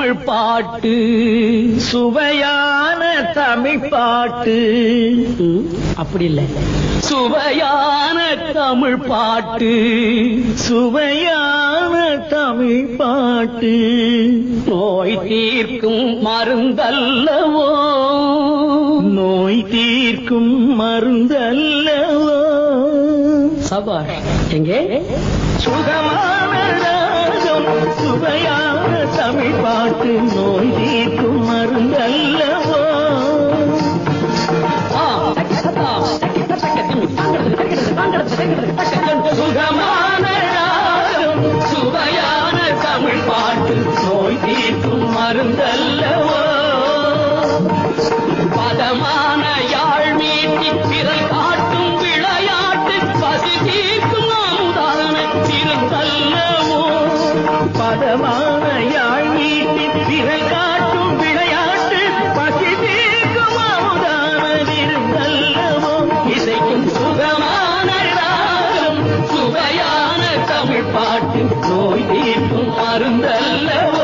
தமிழ் பாட்டு சுவையான தமிழ் பாட்டு ம், அப்படி இல்லை சுவையான தமிழ் பாட்டு சுவையான தமிழ் பாட்டு நோய் தீர்க்கும் மருந்தல்லவோ நோய் தீர்க்கும் மருந்தல்லவோ சபாஷ் எங்கே சுகமான ராகம் சுவையான தமிழ் பாட்டு நோய் தீர்க்கும் மருந்தல்லவோ சுகமான ராகம் சுவையான தமிழ் பாட்டு நோய் தீர்க்கும் மருந்தல்லவோ பதமான யாழ் மீட்டி பிறல் காட்டும் விளையாட்டு பசி தீர்க்கும் அமுதான திருந்தல்லவோ பதமான யாழ் மீட்டி பிறல் காட்டும் விளையாட்டு பசி தீர்க்கும் அமுதான திருந்தல்லவோ இசைக்கும் சுகமான ராகம் சுவையான தமிழ் பாட்டு நோய் தீர்க்கும் மருந்தல்லவோ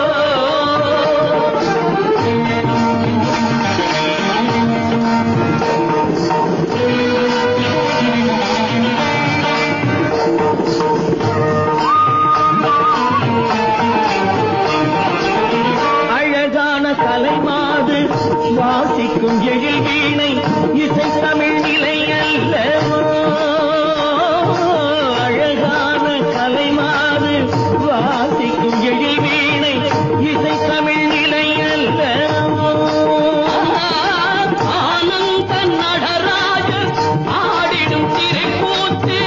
அழகான கலைமாது வாசிக்கும் எழில் வீணை இசை தமிழ் நிலை அல்லவோ அழகான கலைமாது வாசிக்கும் எழில் வீணை இசை தமிழ் நிலை அல்லவோ ஆனந்த நடராஜ ஆடிடும் திருக்கூத்து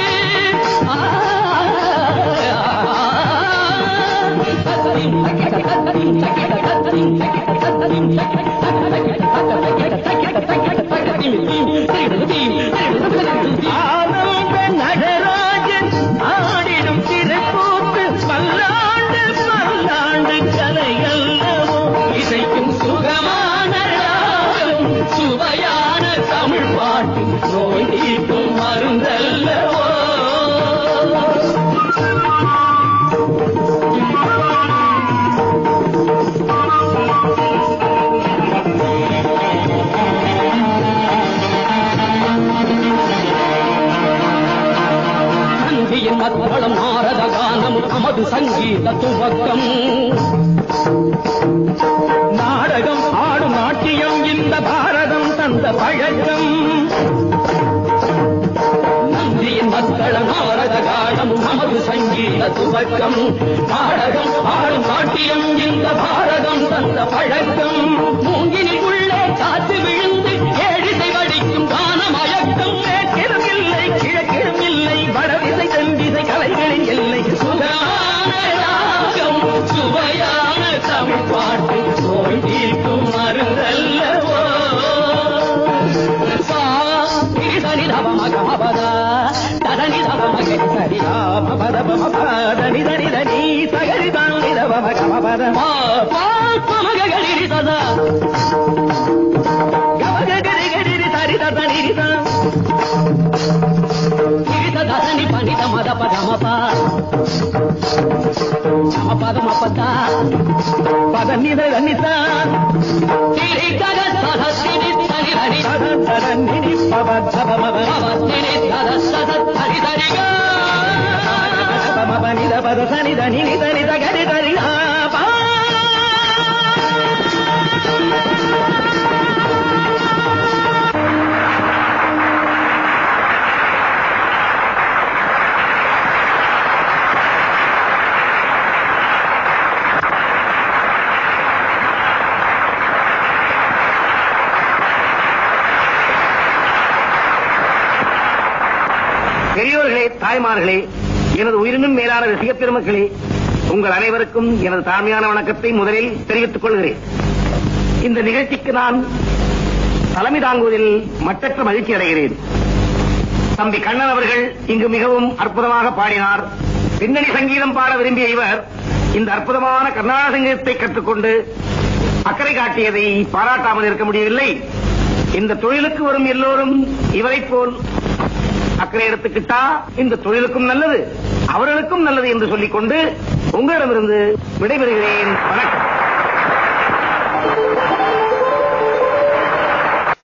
ஆனந்த நடராஜன் ஆடிடும் திருக்கூத்து பல்லாண்டு பல்லாண்டு கலையல்லவோ இசைக்கும் சுகமான ராகம் சுவையான தமிழ் பாட்டு நோய் நீக்கும் மருந்தல்லவோ நந்தியின் மத்தளம் நாரத கானம் நமது சங்கீத துவக்கம் நாடகம் ஆடும் நாட்டியம் இந்த பாரதம் தந்த பழக்கம் நந்தியின் மத்தள நாரத கானம் நமது சங்கீத துவக்கம் நாடகம் ஆடும் நாட்டியம் இந்த பாரதம் தந்த பழக்கம் மூங்கினில் உள்ளே காத்து விழுந்து ஏழிசை வடிக்கும் கான மயக்கம் மேற்கிலும் இல்லை கிழக்கிலும் இல்லை வடதிசை தென்திசை கலைகளின் எல்லை சுகான ராகம் சுவையான தமிழ் பாட்டு நோய் தீர்க்கும் மருந்தல்லவோ சா சனி தவ மக மபத ததனி தவ மக சரி மபத மபதனி தனி தனி சகரி தானி தவ மக மபத மா பா மக கரி சதா கமக கரி கரி சரி ததனி ரிதா ரித ததனி பனி தமத பத மப மபத மபத பத நித நித திரி கக சத திரி தனி தனி சத சத நினி பவ தப மப பவ திரி சத சத தனி தனி க மப நித பத சனி தனி நித நித கரி தனி பா பெரியோர்களே தாய்மார்களே எனது உயிரினும் மேலான ரசிக பெருமக்களே உங்கள் அனைவருக்கும் எனது தாழ்மையான வணக்கத்தை முதலில் தெரிவித்துக் கொள்கிறேன் இந்த நிகழ்ச்சிக்கு நான் தலைமை தாங்குவதில் மட்டற்ற மகிழ்ச்சி அடைகிறேன் தம்பி கண்ணன் அவர்கள் இங்கு மிகவும் அற்புதமாக பாடினார் பின்னணி சங்கீதம் பாட விரும்பிய இவர் இந்த அற்புதமான கர்நாடக சங்கீதத்தை கற்றுக்கொண்டு அக்கறை காட்டியதை பாராட்டாமல் இருக்க முடியவில்லை இந்த தொழிலுக்கு வரும் எல்லோரும் இவரைப் போல் அக்கறை எடுத்துக்கிட்டா இந்த தொழிலுக்கும் நல்லது அவர்களுக்கும் நல்லது என்று சொல்லிக்கொண்டு உங்களிடமிருந்து விடைபெறுகிறேன் வணக்கம் ஆ